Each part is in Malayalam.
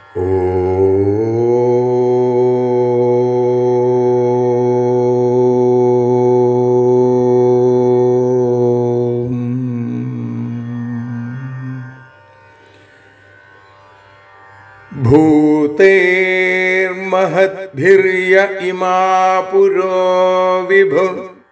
ഭൂതേർമഹദ്ഭിര്യ ഇമാ പുരോ വിഭു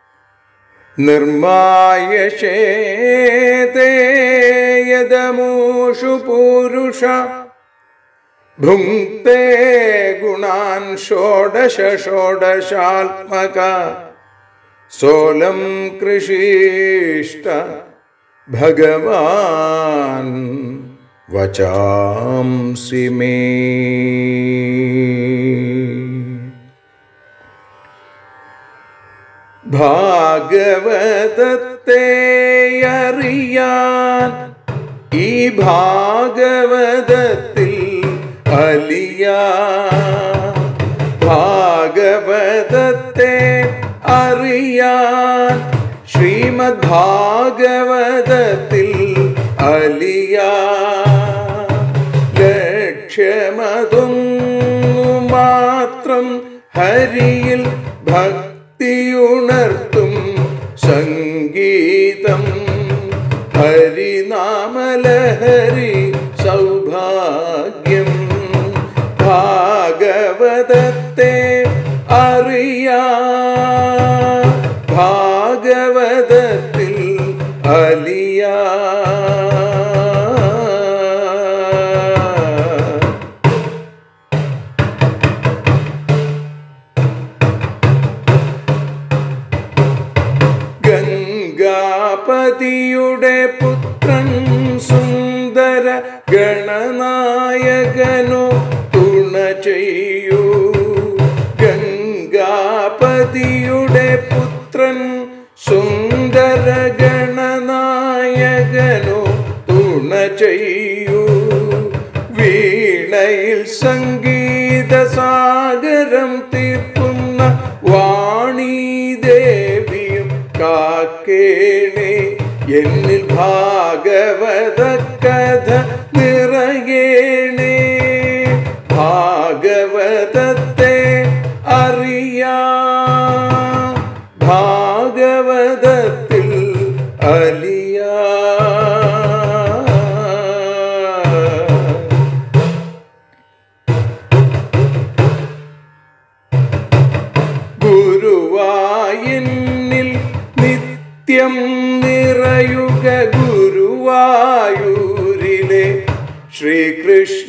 നിർമായശേതേ യദമൂഷു പൂരുഷ ഭുങ്ക്തേ ഗുണാൻ ഷോഡശ ഷോഡശാത്മക സോലം കൃഷിഷ്ട ഭഗവാൻ വചാംസി മേ ഭാഗവതത്തെ അറിയാൻ ഈ ഭാഗവതത്തിൽ അലിയാ ഭാഗവതത്തെ അറിയാൻ ശ്രീമദ് ഭാഗവതത്തിൽ അലിയാ ലക്ഷ്യമതും മാത്രം ഹരിയിൽ ഭക്തിയുണർത്തും സംഗീതം ഹരിനാമലഹരി സൗഭാഗ്യം ഭാഗവതത്തെ അറിയാ ഭാഗവതത്തിൽ അലിയാ ഗംഗാപതിയുടെ പുത്രൻ സുന്ദര ഗണനായകനു തുണ ചെയ്യൂ ഗംഗാപതിയുടെ പുത്രൻ സുന്ദര ഗണനായകനു തുണ ചെയ്യൂ വീണയിൽ സംഗീത സാഗരം തീർക്കുന്ന വാണി ദേവിയും കാക്കേണേ എന്നിൽ ഭാഗവത കഥ നിറയേണേ ഭാഗവതത്തെ അറിയാ ഭാഗവതത്തിൽ അലിയാ ഗുരുവായൂരിൽ നിത്യം നിറയുക ഗുരുവായൂരിലെ ശ്രീകൃഷ്ണ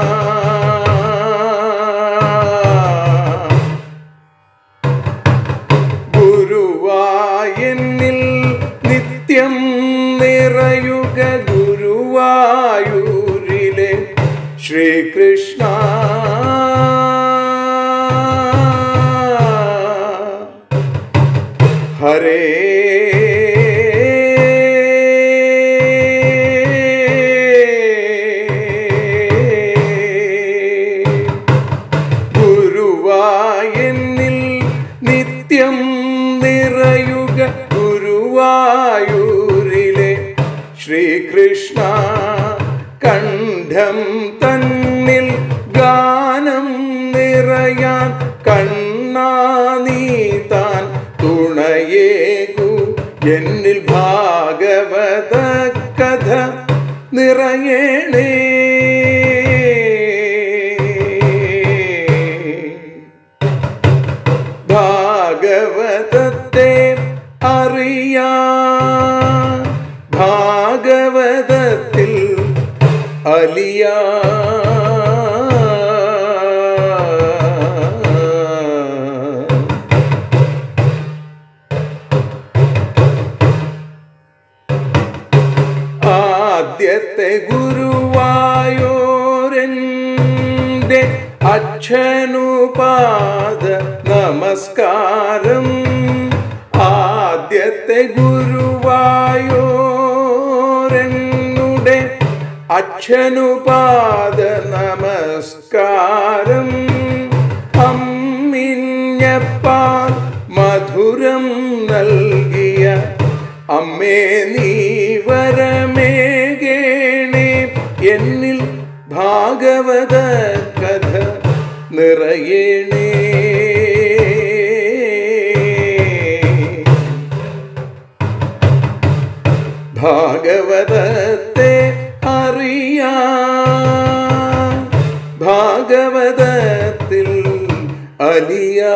ഗുരുവായൂരിൽ നിത്യം നിറയുക ഗുരുവായൂരിലെ ശ്രീകൃഷ്ണ ഹരേ ഗുരുവായൂരിൽ നിത്യം നിറയുക ഗുരുവായൂരിലെ ശ്രീകൃഷ്ണ കണ്ഠം തന്നിൽ ഗാനം നിറയാൻ കണ്ണാ നീ താൻ തുണയേകു എന്നിൽ ഭാഗവത കഥ നിറയണേ ഭാഗവതത്തെ അറിയാ ഭാഗവതത്തിൽ അലിയാ ആദ്യത്തെ ഗുരുവായൂരൻ്റെ അച്ഛനുപാദ നമസ്കാരം ആദ്യത്തെ ഗുരുവായൂരനുടെ അച്ഛനുപാദ നമസ്കാരം അമ്മിഞ്ഞപ്പാൽ മധുരം നൽകിയ അമ്മേ നീ വരമേകേണേ എന്നിൽ ഭാഗവത കഥ നിറയണേ ഭാഗവതത്തെ അറിയാ ഭാഗവതത്തിൽ അലിയാ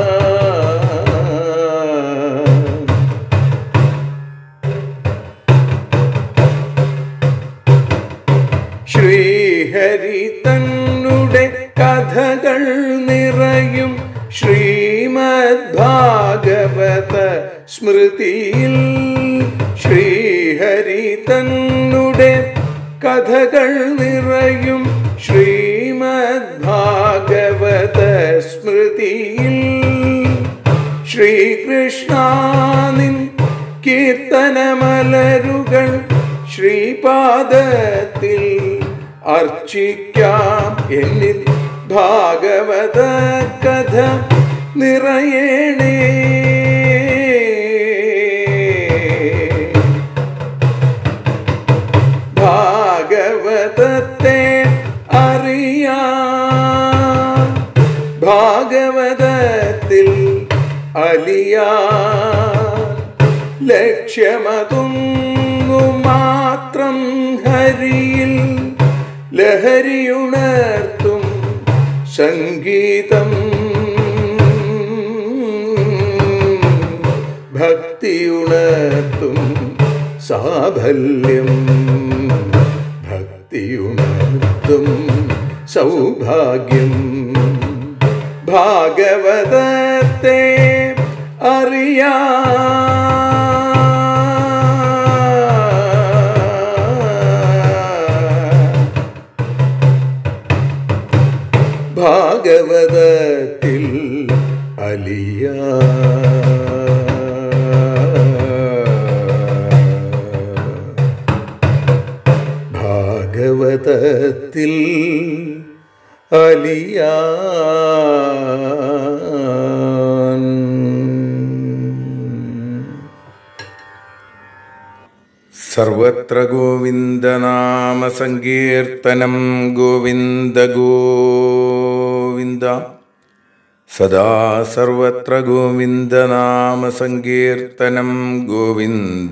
ശ്രീഹരി തന്നുടെ കഥകൾ നിറയും ശ്രീമദ് ഭാഗവത സ്മൃതിയിൽ ശ്രീഹരി തന്നുടെ കഥകൾ നിറയും ശ്രീമദ് ഭാഗവത സ്മൃതിയിൽ ശ്രീകൃഷ്ണാനിൻ കീർത്തനമലരുകൾ ശ്രീപാദത്തിൽ അർച്ചിക്കാം എന്നിൽ ഭാഗവത കഥ നിറയണേ ഭാഗവതത്തെ അറിയാ ഭാഗവതത്തിൽ അലിയാ ലക്ഷ്യമതൊന്നു മാത്രം ഹരിയിൽ ലഹരിയുണർത്തും സംഗീതം ഭക്തിയുണർത്തും സാഫല്യം ഭക്തിയുണർത്തും സൗഭാഗ്യം ഭാഗവതത്തെ അറിയാ ഭാഗവതത്തിൽ അലിയ ഭാഗവതത്തിൽ അലിയാൻ സർവത്ര ഗോവിന്ദനാമസങ്കീർത്തനം ഗോവിന്ദ ഗോവിന്ദ സദാ സർവത്ര ഗോവിന്ദനാമസങ്കീർത്തനം ഗോവിന്ദ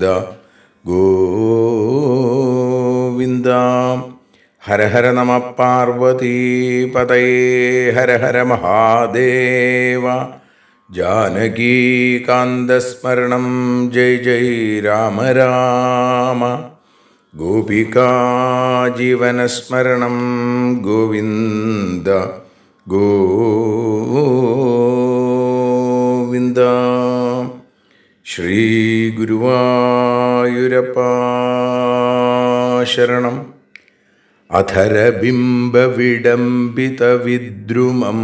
ഗോവിന്ദ ഹര ഹര നമ പാർവതീപതയേ ഹര ഹര മഹാദേവ ജാനകീകാന്തസ്മരണം ജയ് ജയ് രാമ രാമ ഗോപികാജീവനസ്മരണം ഗോവിന്ദ ഗോവിന്ദ ശ്രീ ഗുരുവായൂരപ്പ ശരണം അധരബിംബവിഡംബിതവിദ്രുമം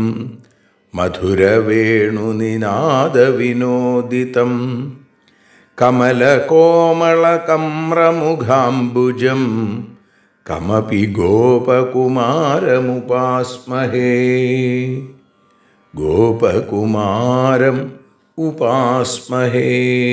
മധുരവേണുനിനാദവിനോദിതം കമലകോമളകമ്രമുഖാംബുജം കമപി ഗോപകുമാരമുപാസ്മഹേ ഗോപകുമാരം ഉപാസ്മഹേ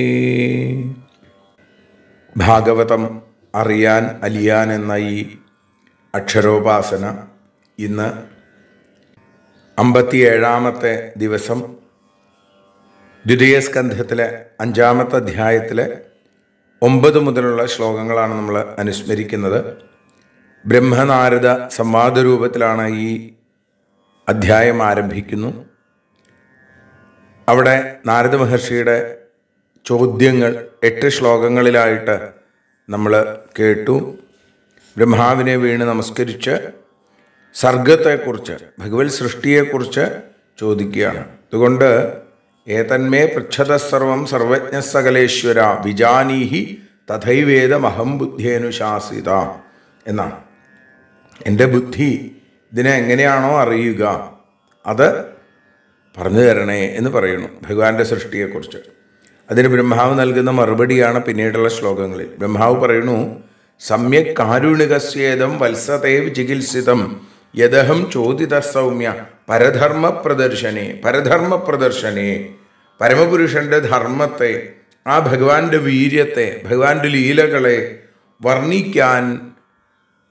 ഭാഗവതം അറിയാൻ അലിയാൻ എന്ന ഈ അക്ഷരോപാസന ഇന്ന് അമ്പത്തിയേഴാമത്തെ ദിവസം ദ്വിതീയ സ്കന്ധത്തിലെ അഞ്ചാമത്തെ അധ്യായത്തിലെ ഒമ്പത് മുതലുള്ള ശ്ലോകങ്ങളാണ് നമ്മൾ അനുസ്മരിക്കുന്നത് ബ്രഹ്മനാരദ സംവാദ രൂപത്തിലാണ് ഈ അധ്യായം ആരംഭിക്കുന്നു അവിടെ നാരദ മഹർഷിയുടെ ചോദ്യങ്ങൾ എട്ട് ശ്ലോകങ്ങളിലായിട്ട് നമ്മൾ കേട്ടു ബ്രഹ്മാവിനെ വീണ് നമസ്കരിച്ച് സർഗത്തെക്കുറിച്ച് ഭഗവത് സൃഷ്ടിയെക്കുറിച്ച് ചോദിക്കുകയാണ് അതുകൊണ്ട് ഏതന്മേ പൃച്ഛത സർവം സർവജ്ഞ സകലേശ്വര വിജാനീഹി തഥൈവേദമഹം ബുദ്ധിയനുശാസിത എന്നാണ് എൻ്റെ ബുദ്ധി ഇതിനെ എങ്ങനെയാണോ അറിയുക അത് പറഞ്ഞു തരണേ എന്ന് പറയുന്നു ഭഗവാന്റെ സൃഷ്ടിയെക്കുറിച്ച് അതിന് ബ്രഹ്മാവ് നൽകുന്ന മറുപടിയാണ് പിന്നീടുള്ള ശ്ലോകങ്ങളിൽ ബ്രഹ്മാവ് പറയുന്നു സമ്യക് കാരുണികസ്യേദം വത്സതേവ് ചികിത്സിതം യദഹം ചോദിത സൗമ്യ പരധർമ്മ പ്രദർശനെ പരധർമ്മ പ്രദർശനെ പരമപുരുഷന്റെ ധർമ്മത്തെ ആ ഭഗവാന്റെ വീര്യത്തെ ഭഗവാന്റെ ലീലകളെ വർണ്ണിക്കാൻ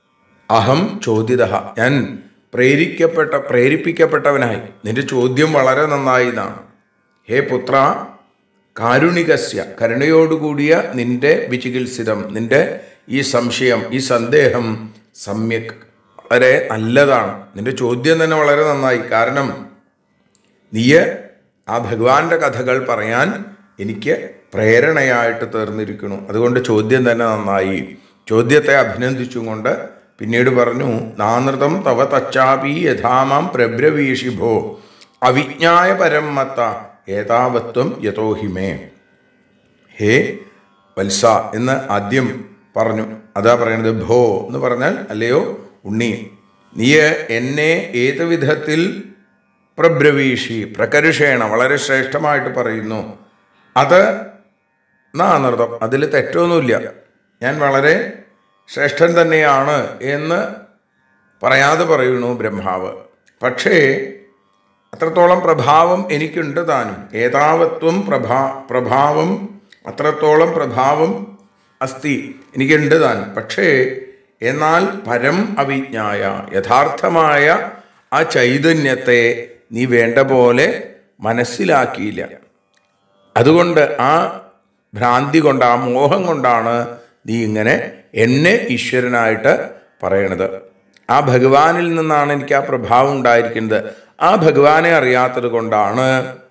അഹം ചോദ്യത ഞാൻ പ്രേരിക്കപ്പെട്ട പ്രേരിപ്പിക്കപ്പെട്ടവനായി നിന്റെ ചോദ്യം വളരെ നന്നായി എന്നാണ് ഹേ പുത്ര കാരുണികസ്യ കരുണയോടുകൂടിയ നിന്റെ വിചികിത്സിതം നിന്റെ ഈ സംശയം ഈ സന്ദേഹം സമ്യക് വളരെ നല്ലതാണ് നിന്റെ ചോദ്യം തന്നെ വളരെ നന്നായി കാരണം നീയ് ആ ഭഗവാന്റെ കഥകൾ പറയാൻ എനിക്ക് പ്രേരണയായിട്ട് തീർന്നിരിക്കുന്നു അതുകൊണ്ട് ചോദ്യം തന്നെ നന്നായി ചോദ്യത്തെ അഭിനന്ദിച്ചും കൊണ്ട് പിന്നീട് പറഞ്ഞു നാനൃതം തവ തച്ചാപി യഥാമാം പ്രബ്രവീഷിഭോ അവിജ്ഞായ പരം മത്ത ഏതാവത്വം യഥോഹിമേ ഹേ വത്സ എന്ന് ആദ്യം പറഞ്ഞു അതാ പറയുന്നത് ഭോ എന്ന് പറഞ്ഞാൽ അല്ലയോ ഉണ്ണി നീ എന്നെ ഏത് വിധത്തിൽ പ്രബ്രവീഷി പ്രകരുഷേണ വളരെ ശ്രേഷ്ഠമായിട്ട് പറയുന്നു അത് നാനൃതം അതിൽ തെറ്റൊന്നുമില്ല ഞാൻ വളരെ ശ്രേഷ്ഠൻ തന്നെയാണ് എന്ന് പറയാതെ പറയുന്നു ബ്രഹ്മാവ് പക്ഷേ അത്രത്തോളം പ്രഭാവം എനിക്കുണ്ട് താനും ഏതാവത്വം പ്രഭാ പ്രഭാവം അത്രത്തോളം പ്രഭാവം അസ്തി എനിക്കുണ്ട് താൻ പക്ഷേ എന്നാൽ പരം അവിജ്ഞായ യഥാർത്ഥമായ ആ ചൈതന്യത്തെ നീ വേണ്ട പോലെ മനസ്സിലാക്കിയില്ല അതുകൊണ്ട് ആ ഭ്രാന്തി കൊണ്ട് ആ മോഹം കൊണ്ടാണ് നീ ഇങ്ങനെ എന്നെ ഈശ്വരനായിട്ട് പറയണത് ആ ഭഗവാനിൽ നിന്നാണ് എനിക്ക് ആ പ്രഭാവം ഉണ്ടായിരിക്കുന്നത് ആ ഭഗവാനെ അറിയാത്തത് കൊണ്ടാണ്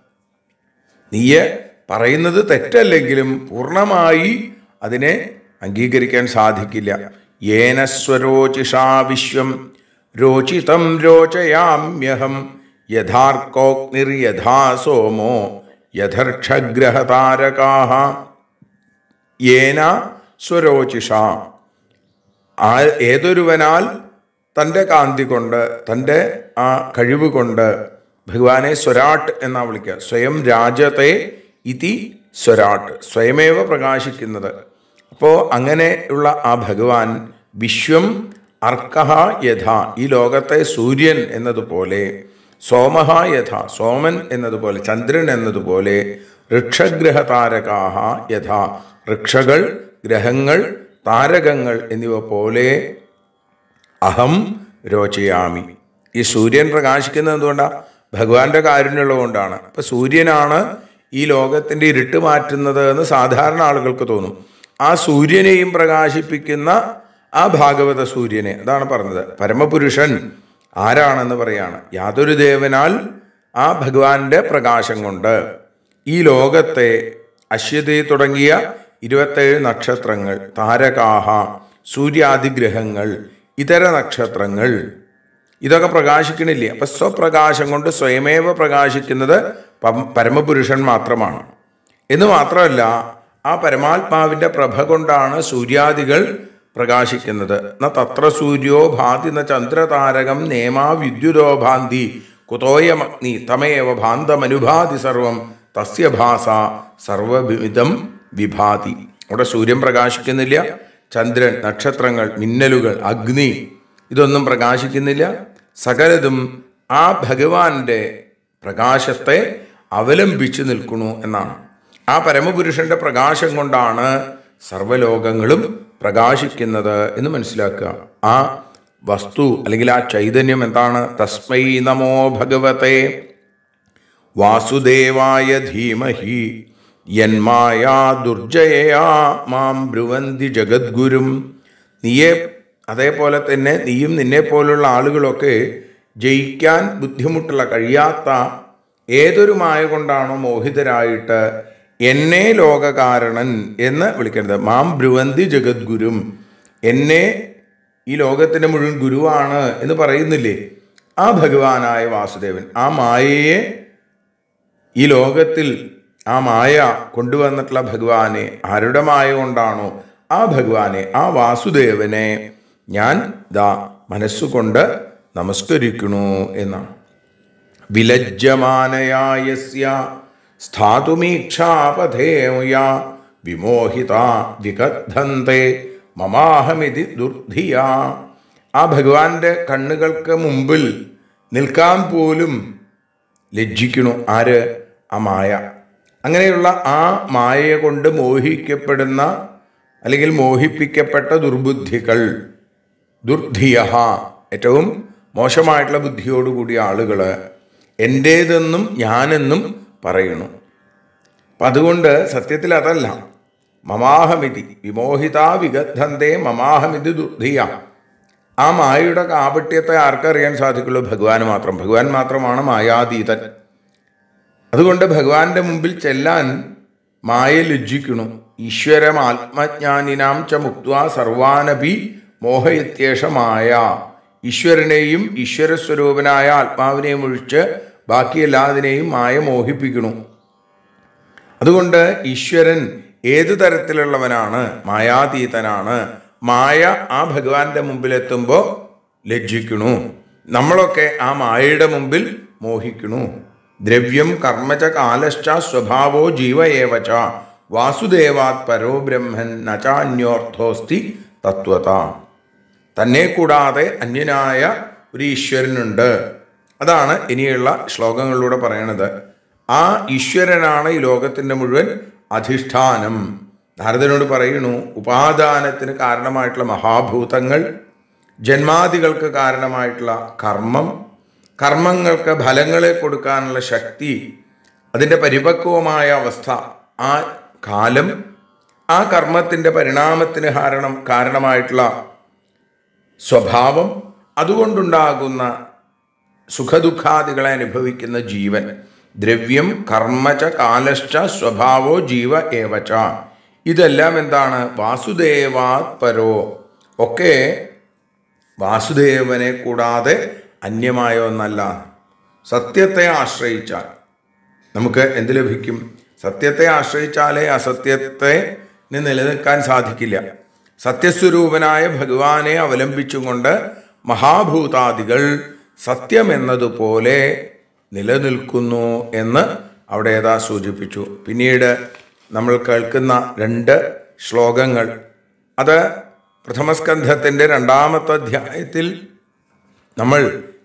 നീയെ പറയുന്നത് തെറ്റല്ലെങ്കിലും പൂർണ്ണമായി അതിനെ അംഗീകരിക്കാൻ സാധിക്കില്ല യേന സ്വരോചിഷാ വിശ്വം രോചിതം രോചയാമ്യഹം യഥാർക്കോഗ്നിർയഥാ സോമോ യഥർക്ഷഗ്രഹതാരകാഹ യേന സ്വരോചിഷ ആ ഏതൊരുവനാൽ തൻ്റെ കാന്തി കൊണ്ട് തൻ്റെ ആ കഴിവ് കൊണ്ട് ഭഗവാനെ സ്വരാട്ട് എന്നാ വിളിക്കുക സ്വയം രാജത്തെ ഇതി സ്വരാട്ട് സ്വയമേവ പ്രകാശിക്കുന്നത് അപ്പോൾ അങ്ങനെയുള്ള ആ ഭഗവാൻ വിശ്വം അർക്കഹ യഥ ഈ ലോകത്തെ സൂര്യൻ എന്നതുപോലെ സോമഹ യഥ സോമൻ എന്നതുപോലെ ചന്ദ്രൻ എന്നതുപോലെ ഋക്ഷഗ്രഹ താരകാഹ യഥ ഋക്ഷകൾ ഗ്രഹങ്ങൾ താരകങ്ങൾ എന്നിവ പോലെ അഹം രോചയാമി ഈ സൂര്യൻ പ്രകാശിക്കുന്നത് എന്തുകൊണ്ടാണ് ഭഗവാന്റെ കാരുണ്യമുള്ളതുകൊണ്ടാണ് അപ്പൊ സൂര്യനാണ് ഈ ലോകത്തിന്റെ ഇരുട്ട് മാറ്റുന്നത് എന്ന് സാധാരണ ആളുകൾക്ക് തോന്നും ആ സൂര്യനെയും പ്രകാശിപ്പിക്കുന്ന ആ ഭാഗവത സൂര്യനെ അതാണ് പറഞ്ഞത് പരമപുരുഷൻ ആരാണെന്ന് പറയാണ് യാതൊരു ദേവനാൽ ആ ഭഗവാന്റെ പ്രകാശം കൊണ്ട് ഈ ലോകത്തെ അശ്വതി തുടങ്ങിയ ഇരുപത്തേഴ് നക്ഷത്രങ്ങൾ താരകാഹ സൂര്യാദിഗ്രഹങ്ങൾ ഇതര നക്ഷത്രങ്ങൾ ഇതൊക്കെ പ്രകാശിക്കണില്ലേ അപ്പൊ സ്വപ്രകാശം കൊണ്ട് സ്വയമേവ പ്രകാശിക്കുന്നത് പം- പരമപുരുഷൻ മാത്രമാണ് എന്ന് മാത്രമല്ല ആ പരമാത്മാവിന്റെ പ്രഭ കൊണ്ടാണ് സൂര്യാദികൾ പ്രകാശിക്കുന്നത് ന തത്ര സൂര്യോ ഭാതി ന ചന്ദ്രതാരകം നേമാ വിദ്യുതോ ഭാന്തി കുതോയമഗ്നി തമേവ ഭാന്തമനുഭാതി സർവം തസ്യ ഭാസ സർവവിധം വിഭാതി അവിടെ സൂര്യൻ പ്രകാശിക്കുന്നില്ല ചന്ദ്രൻ നക്ഷത്രങ്ങൾ മിന്നലുകൾ അഗ്നി ഇതൊന്നും പ്രകാശിക്കുന്നില്ല സകലതും ആ ഭഗവാന്റെ പ്രകാശത്തെ അവലംബിച്ചു നിൽക്കുന്നു എന്നാണ് ആ പരമപുരുഷന്റെ പ്രകാശം കൊണ്ടാണ് സർവ്വലോകങ്ങളും പ്രകാശിക്കുന്നത് എന്ന് മനസ്സിലാക്കുക ആ വസ്തു അല്ലെങ്കിൽ ആ ചൈതന്യം എന്താണ് തസ്മൈ നമോ ഭഗവത്തെ വാസുദേവായ ധീമഹി യന്മായാ ദുർജയയാ മാം ബ്രുവന്തി ജഗദ്ഗുരും നീയെ അതേപോലെ തന്നെ നീയും നിന്നെ പോലുള്ള ആളുകളൊക്കെ ജയിക്കാൻ ബുദ്ധിമുട്ടുള്ള കഴിയാത്ത ഏതൊരു മായ കൊണ്ടാണോ മോഹിതരായിട്ട് എന്നെ ലോകകാരണൻ എന്ന് വിളിക്കുന്നത് മാം ബ്രുവന്തി ജഗദ്ഗുരും എന്നെ ഈ ലോകത്തിന്റെ മുഴുവൻ ഗുരുവാണ് എന്ന് പറയുന്നില്ലേ ആ ഭഗവാനായ വാസുദേവൻ ആ മായയെ ഈ ലോകത്തിൽ ആ മായ കൊണ്ടുവന്നിട്ടുള്ള ഭഗവാനെ ആരുടെ മായ കൊണ്ടാണോ ആ ഭഗവാനെ ആ വാസുദേവനെ ഞാൻ ദാ മനസ്സുകൊണ്ട് നമസ്കരിക്കണു എന്നാണ് വിലജ്ജമാനയായസ്യ സ്ഥാതുമീക്ഷാപഥേയ വിമോഹിത വികദ്ധന്തെ മമാഹമിതി ദുർധിയ ആ ഭഗവാന്റെ കണ്ണുകൾക്ക് മുമ്പിൽ നിൽക്കാൻ പോലും ലജ്ജിക്കണു ആര് ആ മായ അങ്ങനെയുള്ള ആ മായയെ കൊണ്ട് മോഹിക്കപ്പെടുന്ന അല്ലെങ്കിൽ മോഹിപ്പിക്കപ്പെട്ട ദുർബുദ്ധികൾ ദുർധിയ ഏറ്റവും മോശമായിട്ടുള്ള ബുദ്ധിയോടുകൂടിയ ആളുകൾ എൻ്റേതെന്നും ഞാനെന്നും പറയണു അപ്പം അതുകൊണ്ട് സത്യത്തിൽ അതല്ല മമാഹമിതി വിമോഹിത വിഗദ്ധന്തേ മമാഹമിതി ദുർധിയ ആ മായയുടെ കാപട്യത്തെ ആർക്കറിയാൻ സാധിക്കുള്ളൂ ഭഗവാന് മാത്രം ഭഗവാൻ മാത്രമാണ് മായാതീതൻ അതുകൊണ്ട് ഭഗവാന്റെ മുമ്പിൽ ചെല്ലാൻ മായ ലജ്ജിക്കണു ഈശ്വരം ആത്മജ്ഞാനിനാം ച മുക്ത സർവാനപി മോഹയത്യേഷ മായ ഈശ്വരനെയും ഈശ്വരസ്വരൂപനായ ആത്മാവിനെയും ഒഴിച്ച് ബാക്കി എല്ലാതിനെയും മായ മോഹിപ്പിക്കണു അതുകൊണ്ട് ഈശ്വരൻ ഏതു തരത്തിലുള്ളവനാണ് മായാതീതനാണ് മായ ആ ഭഗവാന്റെ മുമ്പിലെത്തുമ്പോൾ ലജ്ജിക്കണു നമ്മളൊക്കെ ആ മായയുടെ മുമ്പിൽ മോഹിക്കണു ദ്രവ്യം കർമ്മച കാലശ്ച സ്വഭാവോ ജീവ ഏവച വാസുദേവാത് പരോ ബ്രഹ്മൻ നചാന്യോർത്ഥോസ്തി തത്വത തന്നെ കൂടാതെ അന്യനായ ഒരു ഈശ്വരനുണ്ട് അതാണ് ഇനിയുള്ള ശ്ലോകങ്ങളിലൂടെ പറയണത് ആ ഈശ്വരനാണ് ഈ ലോകത്തിൻ്റെ മുഴുവൻ അധിഷ്ഠാനം നാരദനോട് പറയുന്നു ഉപാദാനത്തിന് കാരണമായിട്ടുള്ള മഹാഭൂതങ്ങൾ ജന്മാദികൾക്ക് കാരണമായിട്ടുള്ള കർമ്മം കർമ്മങ്ങൾക്ക് ഫലങ്ങളെ കൊടുക്കാനുള്ള ശക്തി അതിൻ്റെ പരിപക്വമായ അവസ്ഥ ആ കാലം ആ കർമ്മത്തിൻ്റെ പരിണാമത്തിന് കാരണം കാരണമായിട്ടുള്ള സ്വഭാവം അതുകൊണ്ടുണ്ടാകുന്ന സുഖദുഃഖാദികളെ അനുഭവിക്കുന്ന ജീവൻ ദ്രവ്യം കർമ്മച കാലശ്ച സ്വഭാവോ ജീവ ഏവച ഇതെല്ലാം എന്താണ് വാസുദേവാത് പരോ ഒക്കെ വാസുദേവനെ കൂടാതെ അന്യമായ ഒന്നല്ല സത്യത്തെ ആശ്രയിച്ചാൽ നമുക്ക് എന്ത് ലഭിക്കും സത്യത്തെ ആശ്രയിച്ചാലേ അസത്യത്തെ നിലനിൽക്കാൻ സാധിക്കില്ല സത്യസ്വരൂപനായ ഭഗവാനെ അവലംബിച്ചുകൊണ്ട് മഹാഭൂതാദികൾ സത്യമെന്നതുപോലെ നിലനിൽക്കുന്നു എന്ന് അവിടെ ഏതാ സൂചിപ്പിച്ചു പിന്നീട് നമ്മൾ കേൾക്കുന്ന രണ്ട് ശ്ലോകങ്ങൾ അത് പ്രഥമസ്കന്ധത്തിൻ്റെ രണ്ടാമത്തെ അധ്യായത്തിൽ നമ്മൾ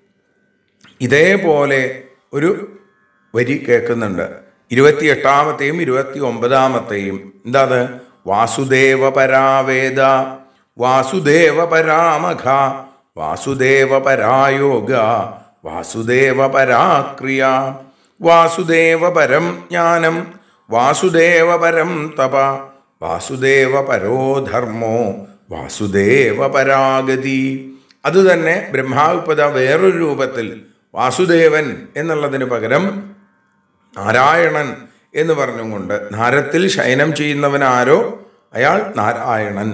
ഇതേപോലെ ഒരു വരി കേൾക്കുന്നുണ്ട് ഇരുപത്തിയെട്ടാമത്തെയും ഇരുപത്തി ഒമ്പതാമത്തെയും എന്താ അത് വാസുദേവ പരാവേദ വാസുദേവ പരാമഖ വാസുദേവ പരായോഗ വാസുദേവ പരാക്രിയ വാസുദേവ പരം ജ്ഞാനം വാസുദേവ പരം തപ വാസുദേവ പരോ ധർമ്മോ വാസുദേവ പരാഗതി അതുതന്നെ ബ്രഹ്മാവിപ്പത വേറൊരു രൂപത്തിൽ വാസുദേവൻ എന്നുള്ളതിന് പകരം നാരായണൻ എന്ന് പറഞ്ഞുകൊണ്ട് നാരത്തിൽ ശയനം ചെയ്യുന്നവൻ ആരോ അയാൾ നാരായണൻ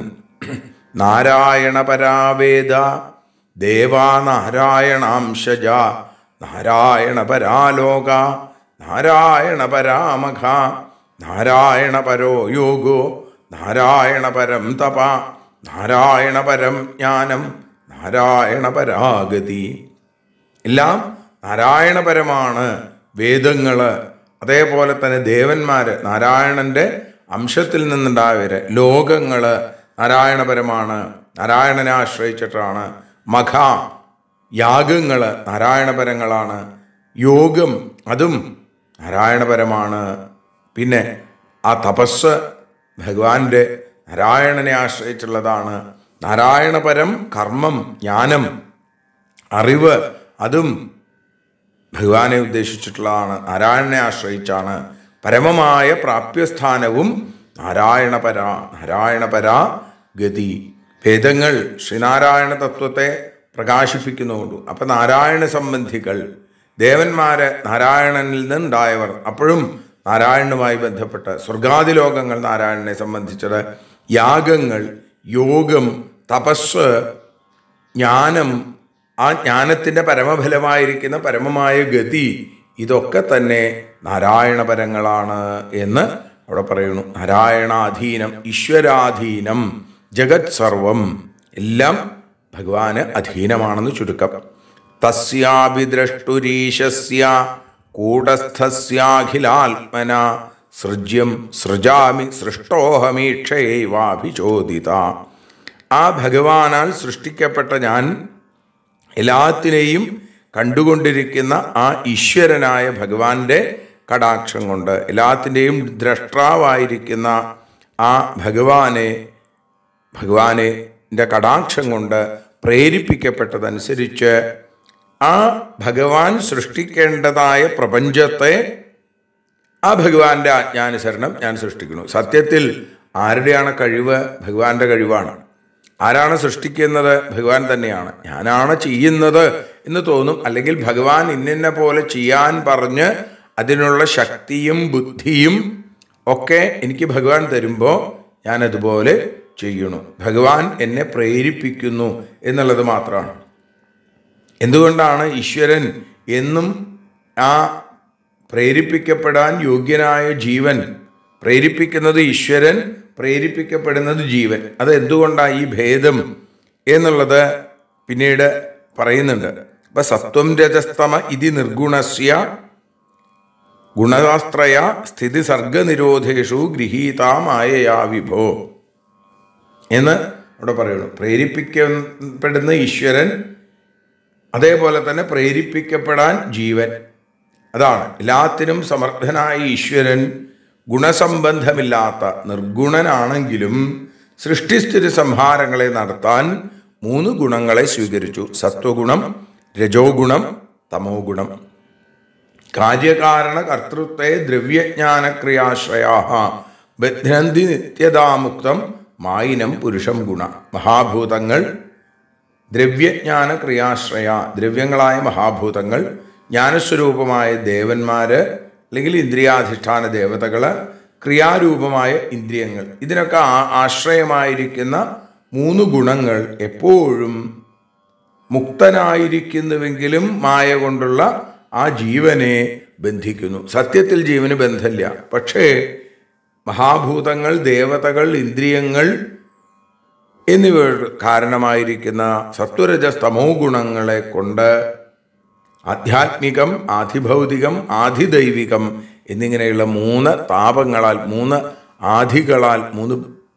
നാരായണ പരാവേദ ദേവാ നാരായണാംശജ നാരായണ പരാലോക നാരായണ പരാമഖ നാരായണ പരോ യോഗോ നാരായണ പരം തപ നാരായണ പരം ജ്ഞാനം നാരായണ പരാഗതി എല്ലാം നാരായണപരമാണ് വേദങ്ങൾ അതേപോലെ തന്നെ ദേവന്മാര് നാരായണന്റെ അംശത്തിൽ നിന്നുണ്ടായവര് ലോകങ്ങൾ നാരായണപരമാണ് നാരായണനെ ആശ്രയിച്ചിട്ടാണ് മഖ യാഗങ്ങൾ നാരായണപരങ്ങളാണ് യോഗം അതും നാരായണപരമാണ് പിന്നെ ആ തപസ് ഭഗവാന്റെ നാരായണനെ ആശ്രയിച്ചുള്ളതാണ് നാരായണപരം കർമ്മം ജ്ഞാനം അറിവ് അതും ഭഗവാനെ ഉദ്ദേശിച്ചിട്ടുള്ളതാണ് നാരായണനെ ആശ്രയിച്ചാണ് പരമമായ പ്രാപ്യസ്ഥാനവും നാരായണപര നാരായണപര ഗതി വേദങ്ങൾ ശ്രീനാരായണ തത്വത്തെ പ്രകാശിപ്പിക്കുന്നുള്ളൂ അപ്പൊ നാരായണ സംബന്ധികൾ ദേവന്മാര് നാരായണനിൽ നിന്നുണ്ടായവർ അപ്പോഴും നാരായണനുമായി ബന്ധപ്പെട്ട് സ്വർഗാദി ലോകങ്ങൾ നാരായണനെ സംബന്ധിച്ചത് യാഗങ്ങൾ യോഗം തപസ് ജ്ഞാനം ആ ജ്ഞാനത്തിൻ്റെ പരമഫലമായിരിക്കുന്ന പരമമായ ഗതി ഇതൊക്കെ തന്നെ നാരായണപരങ്ങളാണ് എന്ന് അവിടെ പറയുന്നു നാരായണാധീനം ഈശ്വരാധീനം ജഗത് സർവം എല്ലാം ഭഗവാന് അധീനമാണെന്ന് ചുരുക്കം തസ്യാപി ദ്രഷ്ടുരീശസ്യ കൂടസ്ഥസ്യാഖിലാത്മന സൃജ്യം സൃജാമി സൃഷ്ടോഹമീക്ഷയൈവാഭിചോദിത ആ ഭഗവാനാൽ സൃഷ്ടിക്കപ്പെട്ട ഞാൻ എല്ലാത്തിനെയും കണ്ടുകൊണ്ടിരിക്കുന്ന ആ ഈശ്വരനായ ഭഗവാന്റെ കടാക്ഷം കൊണ്ട് എല്ലാത്തിൻ്റെയും ദ്രഷ്ടാവായിരിക്കുന്ന ആ ഭഗവാനെ ഭഗവാനെ കടാക്ഷം കൊണ്ട് പ്രേരിപ്പിക്കപ്പെട്ടതനുസരിച്ച് ആ ഭഗവാൻ സൃഷ്ടിക്കേണ്ടതായ പ്രപഞ്ചത്തെ ആ ഭഗവാന്റെ ആജ്ഞാനുസരണം ഞാൻ സൃഷ്ടിക്കുന്നു സത്യത്തിൽ ആരുടെയാണ് കഴിവ് ഭഗവാന്റെ കഴിവാണ് ആരാണ് സൃഷ്ടിക്കുന്നത് ഭഗവാൻ തന്നെയാണ് ഞാനാണ് ചെയ്യുന്നത് എന്ന് തോന്നും അല്ലെങ്കിൽ ഭഗവാൻ ഇന്നിന്ന പോലെ ചെയ്യാൻ പറഞ്ഞ് അതിനുള്ള ശക്തിയും ബുദ്ധിയും ഒക്കെ എനിക്ക് ഭഗവാൻ തരുമ്പോൾ ഞാൻ അതുപോലെ ചെയ്യണു ഭഗവാൻ എന്നെ പ്രേരിപ്പിക്കുന്നു എന്നുള്ളത് മാത്രമാണ് എന്തുകൊണ്ടാണ് ഈശ്വരൻ എന്നും ആ പ്രേരിപ്പിക്കപ്പെടാൻ യോഗ്യനായ ജീവൻ പ്രേരിപ്പിക്കുന്നത് ഈശ്വരൻ പ്രേരിപ്പിക്കപ്പെടുന്നത് ജീവൻ അത് എന്തുകൊണ്ടാണ് ഈ ഭേദം എന്നുള്ളത് പിന്നീട് പറയുന്നുണ്ട് അപ്പൊ സത്വം രജസ്തമ ഇതി നിർഗുണസ്യ ഗുണശാസ്ത്രയ സ്ഥിതി സർഗനിരോധേഷു ഗൃഹീതാമായയാ വിഭോ എന്ന് അവിടെ പറയുന്നു പ്രേരിപ്പിക്കപ്പെടുന്ന ഈശ്വരൻ അതേപോലെ തന്നെ പ്രേരിപ്പിക്കപ്പെടാൻ ജീവൻ അതാണ് എല്ലാത്തിനും സമർത്ഥനായ ഈശ്വരൻ ഗുണസംബന്ധമില്ലാത്ത നിർഗുണനാണെങ്കിലും സൃഷ്ടിസ്ഥിതി സംഹാരങ്ങളെ നടത്താൻ മൂന്ന് ഗുണങ്ങളെ സ്വീകരിച്ചു സത്വഗുണം രജോ ഗുണം തമോ ഗുണം കാര്യകാരണ കർത്തൃത്വേ ദ്രവ്യജ്ഞാനക്രിയാശ്രയാ ബധ്നന്തി നിത്യതാമുക്തം മായിനം പുരുഷം ഗുണ മഹാഭൂതങ്ങൾ ദ്രവ്യജ്ഞാന ക്രിയാശ്രയ ദ്രവ്യങ്ങളായ മഹാഭൂതങ്ങൾ ജ്ഞാനസ്വരൂപമായ ദേവന്മാര് അല്ലെങ്കിൽ ഇന്ദ്രിയാധിഷ്ഠാന ദേവതകള് ക്രിയാരൂപമായ ഇന്ദ്രിയങ്ങൾ ഇതിനൊക്കെ ആ- ആശ്രയമായിരിക്കുന്ന മൂന്ന് ഗുണങ്ങൾ എപ്പോഴും മുക്തനായിരിക്കുന്നുവെങ്കിലും മായ കൊണ്ടുള്ള ആ ജീവനെ ബന്ധിക്കുന്നു സത്യത്തിൽ ജീവന് ബന്ധമില്ല പക്ഷേ മഹാഭൂതങ്ങൾ ദേവതകൾ ഇന്ദ്രിയങ്ങൾ എന്നിവ കാരണമായിരിക്കുന്ന സത്വരജസ്തമോ ഗുണങ്ങളെ കൊണ്ട് ആധ്യാത്മികം ആധിഭൗതികം ആധിദൈവികം എന്നിങ്ങനെയുള്ള മൂന്ന് താപങ്ങളാൽ മൂന്ന് ആധികളാൽ മൂന്ന്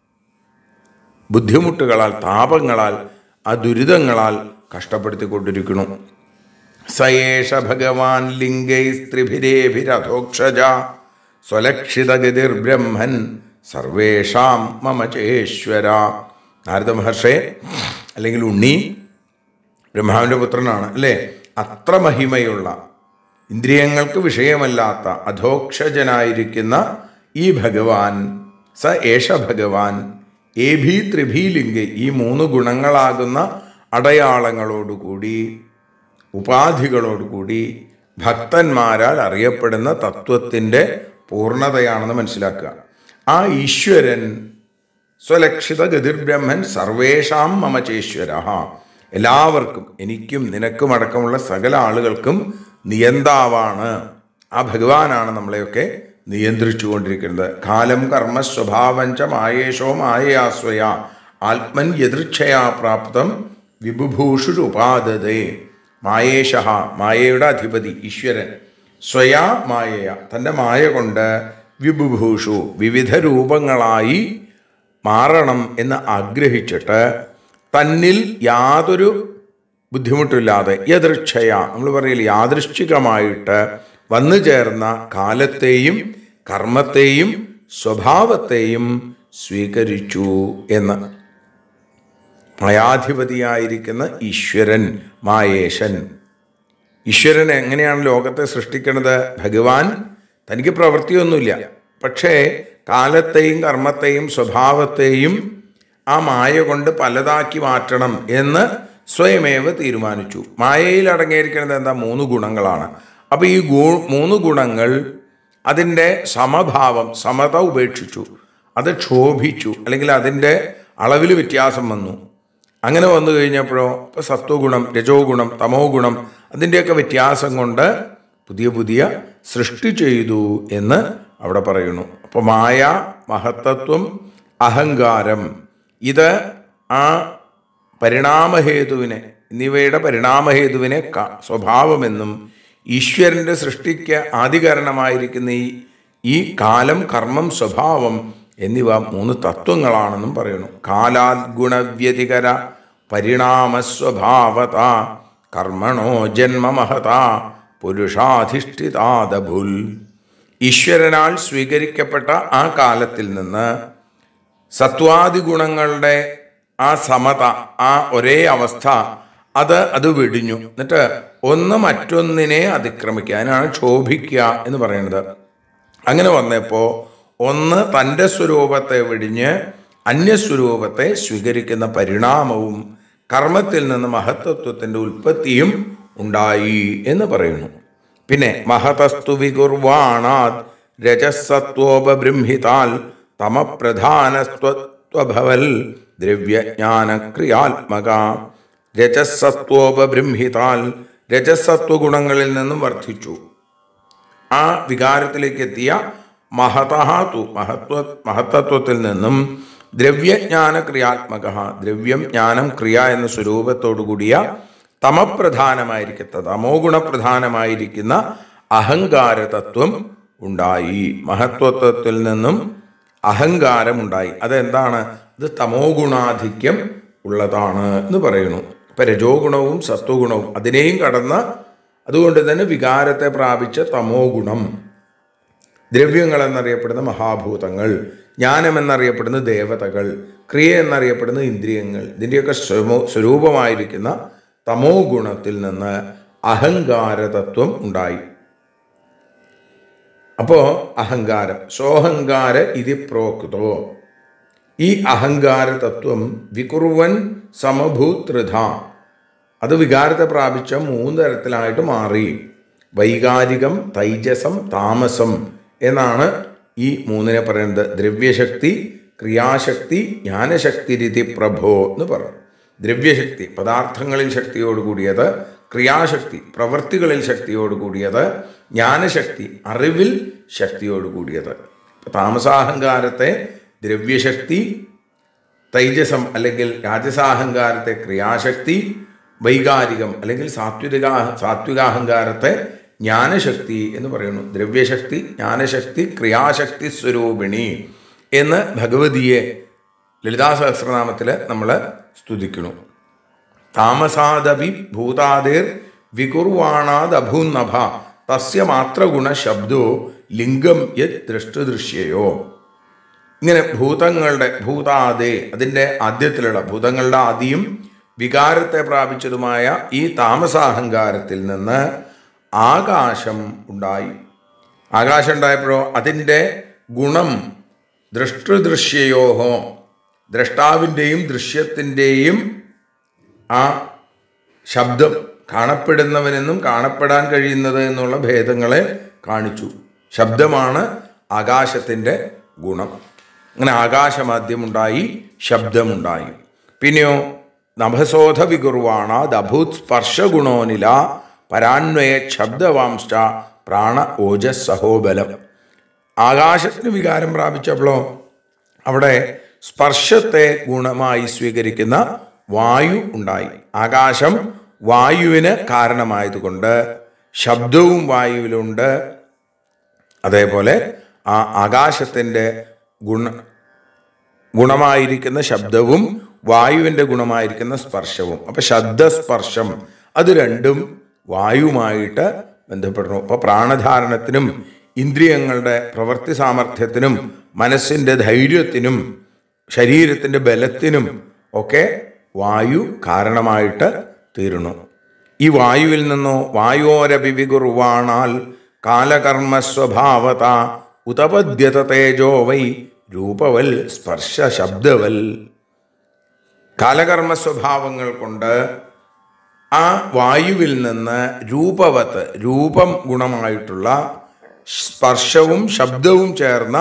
ബുദ്ധിമുട്ടുകളാൽ താപങ്ങളാൽ ആ ദുരിതങ്ങളാൽ കഷ്ടപ്പെടുത്തിക്കൊണ്ടിരിക്കുന്നു സയേഷ ഭഗവാൻ ലിംഗൈ സ്ത്രിഭിരേഭിരഥോക്ഷജ സ്വലക്ഷിതഗതിർ ബ്രഹ്മൻ സർവേഷാം മമ ചേശ്വര നാരദ മഹർഷേ അല്ലെങ്കിൽ ഉണ്ണി ബ്രഹ്മാവിൻ്റെ പുത്രനാണ് അല്ലേ അത്ര മഹിമയുള്ള ഇന്ദ്രിയങ്ങൾക്ക് വിഷയമല്ലാത്ത അധോക്ഷജനായിരിക്കുന്ന ഈ ഭഗവാൻ സ ഏഷ ഭഗവാൻ ഏഭി ത്രിഭീലിംഗ ഈ മൂന്ന് ഗുണങ്ങളാകുന്ന അടയാളങ്ങളോടുകൂടി ഉപാധികളോടുകൂടി ഭക്തന്മാരാൽ അറിയപ്പെടുന്ന തത്വത്തിൻ്റെ പൂർണ്ണതയാണെന്ന് മനസ്സിലാക്കുക ആ ഈശ്വരൻ സ്വലക്ഷിത ഗതിർബ്രഹ്മൻ സർവേഷാം മമ ചേശ്വര എല്ലാവർക്കും എനിക്കും നിനക്കും അടക്കമുള്ള സകല ആളുകൾക്കും നിയന്താവാണ് ആ ഭഗവാനാണ് നമ്മളെയൊക്കെ നിയന്ത്രിച്ചു കൊണ്ടിരിക്കുന്നത് കാലം കർമ്മ സ്വഭാവഞ്ച മായേഷോ മായയാസ്വയ ആത്മൻ യദൃച്ഛയാ പ്രാപ്തം വിഭുഭൂഷുരുപാദതേ മായേശ മായയുടെ അധിപതി ഈശ്വരൻ സ്വയാ മായയ തൻ്റെ മായ കൊണ്ട് വിഭുഭൂഷു വിവിധ രൂപങ്ങളായി മാറണം എന്ന് ആഗ്രഹിച്ചിട്ട് തന്നിൽ യാതൊരു ബുദ്ധിമുട്ടില്ലാതെ യദൃച്ഛയ നമ്മൾ പറയില്ല യാദൃശ്ചികമായിട്ട് വന്നു ചേർന്ന കാലത്തെയും കർമ്മത്തെയും സ്വഭാവത്തെയും സ്വീകരിച്ചു എന്ന് മയാധിപതിയായിരിക്കുന്ന ഈശ്വരൻ മായേശൻ ഈശ്വരൻ എങ്ങനെയാണ് ലോകത്തെ സൃഷ്ടിക്കുന്നത് ഭഗവാൻ തനിക്ക് പ്രവൃത്തിയൊന്നുമില്ല പക്ഷേ കാലത്തെയും കർമ്മത്തെയും സ്വഭാവത്തെയും ആ മായ കൊണ്ട് പലതാക്കി മാറ്റണം എന്ന് സ്വയമേവ തീരുമാനിച്ചു മായയിൽ അടങ്ങിയിരിക്കുന്നത് എന്താ മൂന്ന് ഗുണങ്ങളാണ് അപ്പോൾ ഈ ഗു മൂന്ന് ഗുണങ്ങൾ അതിൻ്റെ സമഭാവം സമത ഉപേക്ഷിച്ചു അത് ക്ഷോഭിച്ചു അല്ലെങ്കിൽ അതിൻ്റെ അളവിൽ വ്യത്യാസം വന്നു അങ്ങനെ വന്നു കഴിഞ്ഞപ്പോഴോ ഇപ്പോൾ സത്വഗുണം രജോ ഗുണം തമോ ഗുണം അതിൻ്റെയൊക്കെ വ്യത്യാസം കൊണ്ട് പുതിയ പുതിയ സൃഷ്ടി ചെയ്തു എന്ന് അവിടെ പറയുന്നു അപ്പോൾ മായ മഹത്തത്വം അഹങ്കാരം ഇത് ആ പരിണാമഹേതുവിനെ എന്നിവയുടെ പരിണാമഹേതുവിനെ ക- സ്വഭാവമെന്നും ഈശ്വരൻ്റെ സൃഷ്ടിക്ക് ആദികരണമായിരിക്കുന്ന ഈ ഈ കാലം കർമ്മം സ്വഭാവം എന്നിവ മൂന്ന് തത്വങ്ങളാണെന്നും പറയുന്നു കാലാത് ഗുണവ്യതികര പരിണാമസ്വഭാവത കർമ്മണോ ജന്മമഹത പുരുഷാധിഷ്ഠിതാദഭുൽ ഈശ്വരനാൽ സ്വീകരിക്കപ്പെട്ട ആ കാലത്തിൽ നിന്ന് സത്വാദി ഗുണങ്ങളുടെ ആ സമത ആ ഒരേ അവസ്ഥ അത് അത് വെടിഞ്ഞു എന്നിട്ട് ഒന്ന് മറ്റൊന്നിനെ അതിക്രമിക്കുക അതിനാണ് ക്ഷോഭിക്കുക എന്ന് പറയുന്നത് അങ്ങനെ വന്നപ്പോൾ ഒന്ന് തൻ്റെ സ്വരൂപത്തെ വെടിഞ്ഞ് അന്യസ്വരൂപത്തെ സ്വീകരിക്കുന്ന പരിണാമവും കർമ്മത്തിൽ നിന്ന് മഹത്തത്വത്തിൻ്റെ ഉൽപ്പത്തിയും ഉണ്ടായി എന്ന് പറയുന്നു പിന്നെ മഹതസ്തു വികുർവാണാത് രജസത്വോപബൃംഹിതാൽ തമപ്രധാനസ്ത്വഭവൽ ദ്രവ്യജ്ഞാനക്രിയാത്മക രജസത്വോപബൃംഹിതാൽ രജസത്വ ഗുണങ്ങളിൽ നിന്നും വർദ്ധിച്ചു ആ വികാരത്തിലേക്ക് എത്തിയ മഹതഹാതു മഹത്വ മഹത്തത്വത്തിൽ നിന്നും ദ്രവ്യജ്ഞാന ക്രിയാത്മക ദ്രവ്യം ജ്ഞാനം ക്രിയ എന്ന സ്വരൂപത്തോടു കൂടിയ തമപ്രധാനമായിരിക്കുന്ന തമോ ഗുണപ്രധാനമായിരിക്കുന്ന അഹങ്കാര തത്വം ഉണ്ടായി മഹത്വത്വത്തിൽ നിന്നും അഹങ്കാരമുണ്ടായി അതെന്താണ് ഇത് തമോ ഗുണാധിക്യം ഉള്ളതാണ് എന്ന് പറയുന്നു ഇപ്പൊ രജോ ഗുണവും സത്വഗുണവും അതിനെയും കടന്ന അതുകൊണ്ട് തന്നെ വികാരത്തെ പ്രാപിച്ച തമോ ഗുണം ദ്രവ്യങ്ങൾ എന്നറിയപ്പെടുന്ന മഹാഭൂതങ്ങൾ ജ്ഞാനം എന്നറിയപ്പെടുന്ന ദേവതകൾ ക്രിയ എന്നറിയപ്പെടുന്ന ഇന്ദ്രിയങ്ങൾ ഇതിൻ്റെയൊക്കെ സ്വമോ- സ്വരൂപമായിരിക്കുന്ന തമോ ഗുണത്തിൽ നിന്ന് അഹങ്കാരതത്വം ഉണ്ടായി അപ്പോ അഹങ്കാരം സോഹങ്കാര ഇതി പ്രോക്തോ ഈ അഹങ്കാര തത്വം വികുറുവൻ സമഭൂത്രിധ അത് വികാരത്തെ പ്രാപിച്ച മൂന്ന് തരത്തിലായിട്ട് മാറി വൈകാരികം തൈജസം താമസം എന്നാണ് ഈ മൂന്നിനെ പറയുന്നത് ദ്രവ്യശക്തി ക്രിയാശക്തി ജ്ഞാനശക്തി രീതി പ്രഭോ എന്ന് പറഞ്ഞു ദ്രവ്യശക്തി പദാർത്ഥങ്ങളിൽ ശക്തിയോട് കൂടിയത് ക്രിയാശക്തി പ്രവൃത്തികളിൽ ശക്തിയോട് കൂടിയത് ജ്ഞാനശക്തി അറിവിൽ ശക്തിയോട് കൂടിയത് ഇപ്പൊ താമസാഹങ്കാരത്തെ ദ്രവ്യശക്തി തൈജസം അല്ലെങ്കിൽ രാജസാഹങ്കാരത്തെ ക്രിയാശക്തി വൈകാരികം അല്ലെങ്കിൽ സാത്വിക സാത്വികാഹങ്കാരത്തെ ജ്ഞാനശക്തി എന്ന് പറയുന്നു ദ്രവ്യശക്തി ജ്ഞാനശക്തി ക്രിയാശക്തി സ്വരൂപിണി എന്ന് ഭഗവതിയെ ലളിതാ സഹസ്രനാമത്തിൽ നമ്മൾ സ്തുതിക്കുന്നു താമസാദപി ഭൂതാതിർ വികുർവാണാദഭൂന്നഭ തസ്യ മാത്രഗുണ ശബ്ദോ ലിംഗം യത് ദൃഷ്ടദൃശ്യയോ ഇങ്ങനെ ഭൂതങ്ങളുടെ ഭൂതാദേ അതിൻ്റെ ആദ്യത്തിലുള്ള ഭൂതങ്ങളുടെ ആദിയും വികാരത്തെ പ്രാപിച്ചതുമായ ഈ താമസാഹങ്കാരത്തിൽ നിന്ന് ആകാശം ഉണ്ടായി ആകാശം ഉണ്ടായപ്പോഴോ അതിൻ്റെ ഗുണം ദൃഷ്ടദൃശ്യയോഹോ ദ്രഷ്ടാവിൻ്റെയും ദൃശ്യത്തിൻ്റെയും ആ ശബ്ദം കാണപ്പെടുന്നവനെന്നും കാണപ്പെടാൻ കഴിയുന്നത് എന്നുള്ള ഭേദങ്ങളെ കാണിച്ചു ശബ്ദമാണ് ആകാശത്തിൻ്റെ ഗുണം അങ്ങനെ ആകാശമാദ്യമുണ്ടായി ശബ്ദമുണ്ടായി പിന്നെയോ നഭസോധ വികുർവാണ ദഭൂത് സ്പർശഗുണോനില പരാന്വയ ശബ്ദവാംശ പ്രാണ ഓജസ് സഹോബലം ആകാശത്തിന് വികാരം പ്രാപിച്ചപ്പോഴോ അവിടെ സ്പർശത്തെ ഗുണമായി സ്വീകരിക്കുന്ന വായു ഉണ്ടായി ആകാശം വായുവിന് കാരണമായതുകൊണ്ട് ശബ്ദവും വായുവിലുണ്ട് അതേപോലെ ആ ആകാശത്തിൻ്റെ ഗുണ ഗുണമായിരിക്കുന്ന ശബ്ദവും വായുവിൻ്റെ ഗുണമായിരിക്കുന്ന സ്പർശവും അപ്പൊ ശബ്ദസ്പർശം അത് രണ്ടും വായുവുമായിട്ട് ബന്ധപ്പെടുന്നു അപ്പൊ പ്രാണധാരണത്തിനും ഇന്ദ്രിയങ്ങളുടെ പ്രവൃത്തി സാമർഥ്യത്തിനും മനസ്സിൻ്റെ ധൈര്യത്തിനും ശരീരത്തിൻ്റെ ബലത്തിനും ഒക്കെ വായു കാരണമായിട്ട് തീരുന്നു ഈ വായുവിൽ നിന്നോ വായോരഭിവികുർവാണാൽ കാലകർമ്മ സ്വഭാവത ഉതപദ്യത തേജോ വൈ രൂപവൽ സ്പർശ ശബ്ദവൽ കാലകർമ്മ സ്വഭാവങ്ങൾ കൊണ്ട് ആ വായുവിൽ നിന്ന് രൂപവത്ത് രൂപം ഗുണമായിട്ടുള്ള സ്പർശവും ശബ്ദവും ചേർന്ന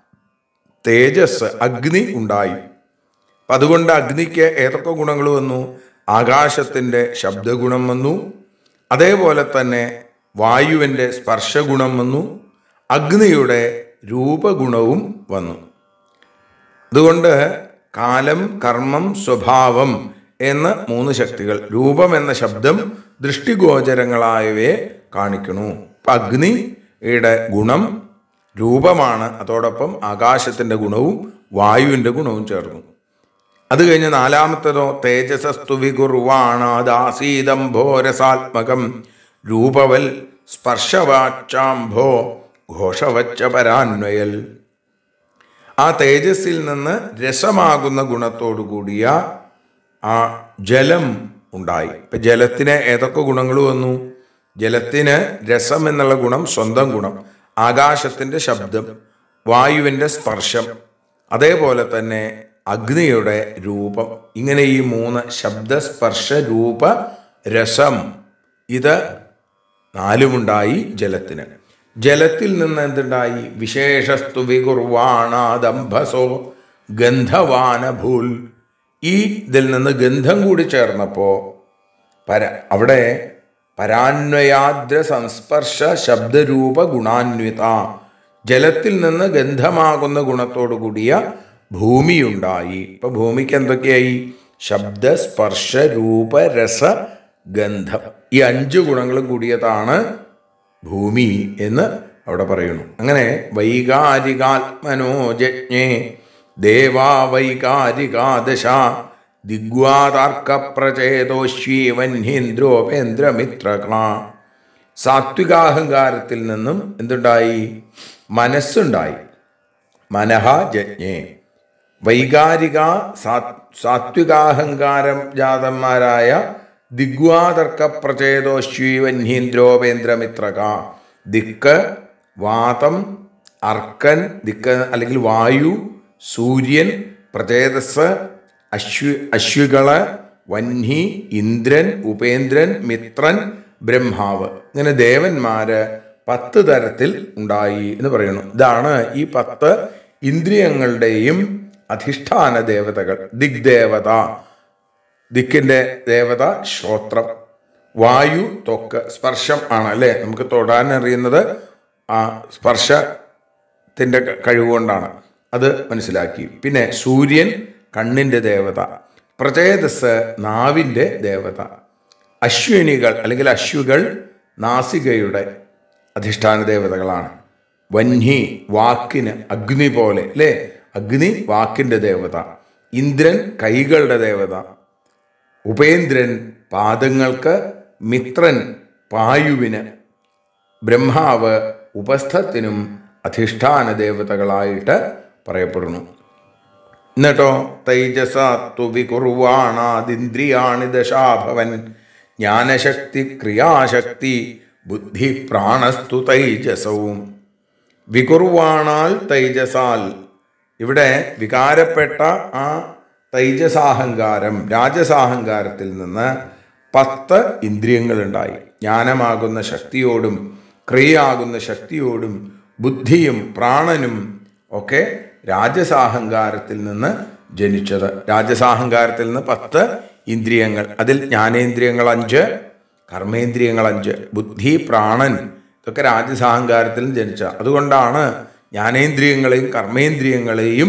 തേജസ് അഗ്നി ഉണ്ടായി അപ്പം അതുകൊണ്ട് അഗ്നിക്ക് ഏതൊക്കെ ഗുണങ്ങൾ വന്നു ആകാശത്തിൻ്റെ ശബ്ദഗുണം വന്നു അതേപോലെ തന്നെ വായുവിൻ്റെ സ്പർശഗുണം വന്നു അഗ്നിയുടെ രൂപഗുണവും വന്നു അതുകൊണ്ട് കാലം കർമ്മം സ്വഭാവം എന്ന മൂന്ന് ശക്തികൾ രൂപം എന്ന ശബ്ദം ദൃഷ്ടിഗോചരങ്ങളായവയെ കാണിക്കണു അപ്പൊ അഗ്നിയുടെ ഗുണം രൂപമാണ് അതോടൊപ്പം ആകാശത്തിന്റെ ഗുണവും വായുവിന്റെ ഗുണവും ചേർന്നു അത് കഴിഞ്ഞ് നാലാമത്തതോ തേജസസ്തു വികുർവാണാദാസീതംഭോരസാത്മകം രൂപവൽ സ്പർശവാച്ചാംഭോ ഘോഷവച്ച പരാന്വയൽ ആ തേജസ്സിൽ നിന്ന് രസമാകുന്ന ഗുണത്തോടു കൂടിയ ആ ജലം ഉണ്ടായി ഇപ്പൊ ജലത്തിന് ഏതൊക്കെ ഗുണങ്ങൾ വന്നു ജലത്തിന് രസം എന്നുള്ള ഗുണം സ്വന്തം ഗുണം ആകാശത്തിന്റെ ശബ്ദം വായുവിന്റെ സ്പർശം അതേപോലെ തന്നെ അഗ്നിയുടെ രൂപം ഇങ്ങനെ ഈ മൂന്ന് ശബ്ദസ്പർശ രൂപ രസം ഇത് നാലുമുണ്ടായി ജലത്തിന് ജലത്തിൽ നിന്ന് എന്തുണ്ടായി വിശേഷസ്തു വികുർവാണാദംഭസോ ഗന്ധവാനഭൂൽ ഈ ഇതിൽ നിന്ന് ഗന്ധം കൂടി ചേർന്നപ്പോ പര അവിടെ പരാന്വയാദ്ര സംസ്പർശ ശബ്ദരൂപ ഗുണാന്വിത ജലത്തിൽ നിന്ന് ഗന്ധമാകുന്ന ഗുണത്തോടു കൂടിയ ഭൂമിയുണ്ടായി ഇപ്പൊ ഭൂമിക്ക് എന്തൊക്കെയായി ശബ്ദ സ്പർശ രൂപ രസ ഗന്ധം ഈ അഞ്ച് ഗുണങ്ങളും കൂടിയതാണ് ഭൂമി എന്ന് അവിടെ പറയുന്നു അങ്ങനെ വൈകാരികാത്മനോജജ്ഞേ ദേവാ വൈകാരികാദശ ദിഗ്വാതാർക്ക പ്രചേതോശ്വീവന്യേന്ദ്രോപേന്ദ്രമിത്രക സാത്വികാഹങ്കാരത്തിൽ നിന്നും എന്തുണ്ടായി മനസ്സുണ്ടായി മനഃ ജജ്ഞേ വൈകാരിക സാ- സാത്വികാഹങ്കാരം ജാതന്മാരായ ദിഗ്വാതർക്ക പ്രചേതോശ്വീവന്യേന്ദ്രോപേന്ദ്രമിത്രക ദിക്ക് വാതം അർക്കൻ ദിക്ക് അല്ലെങ്കിൽ വായു സൂര്യൻ പ്രചേതസ് അശ്വ അശ്വികള് വന്ഹി ഇന്ദ്രൻ ഉപേന്ദ്രൻ മിത്രൻ ബ്രഹ്മാവ് ഇങ്ങനെ ദേവന്മാര് പത്ത് തരത്തിൽ ഉണ്ടായി എന്ന് പറയുന്നു ഇതാണ് ഈ പത്ത് ഇന്ദ്രിയങ്ങളുടെയും അധിഷ്ഠാന ദേവതകൾ ദിഗ്ദേവത ദിക്കിന്റെ ദേവത ശ്രോത്രം വായു ത്വക്ക് സ്പർശം ആണ് അല്ലേ നമുക്ക് തൊടാൻ അറിയുന്നത് ആ സ്പർശത്തിന്റെ ക- കഴിവുകൊണ്ടാണ് അത് മനസ്സിലാക്കി പിന്നെ സൂര്യൻ കണ്ണിന്റെ ദേവത പ്രചേതസ് നാവിന്റെ ദേവത അശ്വിനികൾ അല്ലെങ്കിൽ അശ്വികൾ നാസികയുടെ അധിഷ്ഠാന ദേവതകളാണ് വന്ഹി വാക്കിന് അഗ്നി പോലെ അല്ലേ അഗ്നി വാക്കിന്റെ ദേവത ഇന്ദ്രൻ കൈകളുടെ ദേവത ഉപേന്ദ്രൻ പാദങ്ങൾക്ക് മിത്രൻ പായുവിന് ബ്രഹ്മാവ് ഉപസ്ഥത്തിനും അധിഷ്ഠാന ദേവതകളായിട്ട് പറയപ്പെടുന്നു എന്നിട്ടോ തൈജസാത്തു വികുർവാണാദിന്ദ്രിയാണി ദശാഭവൻ ജ്ഞാനശക്തി ക്രിയാശക്തി ബുദ്ധി പ്രാണസ്തു തൈജസവും വികുർവാണാൽ തൈജസാൽ ഇവിടെ വികാരപ്പെട്ട ആ തൈജസാഹങ്കാരം രാജസാഹങ്കാരത്തിൽ നിന്ന് പത്ത് ഇന്ദ്രിയങ്ങളുണ്ടായി ജ്ഞാനമാകുന്ന ശക്തിയോടും ക്രിയയാകുന്ന ശക്തിയോടും ബുദ്ധിയും പ്രാണനും ഒക്കെ രാജസാഹങ്കാരത്തിൽ നിന്ന് ജനിച്ചത് രാജസാഹങ്കാരത്തിൽ നിന്ന് പത്ത് ഇന്ദ്രിയങ്ങൾ അതിൽ ജ്ഞാനേന്ദ്രിയങ്ങൾ അഞ്ച് കർമ്മേന്ദ്രിയങ്ങൾ അഞ്ച് ബുദ്ധി പ്രാണൻ ഇതൊക്കെ രാജസാഹങ്കാരത്തിൽ ജനിച്ച അതുകൊണ്ടാണ് ജ്ഞാനേന്ദ്രിയങ്ങളെയും കർമ്മേന്ദ്രിയങ്ങളെയും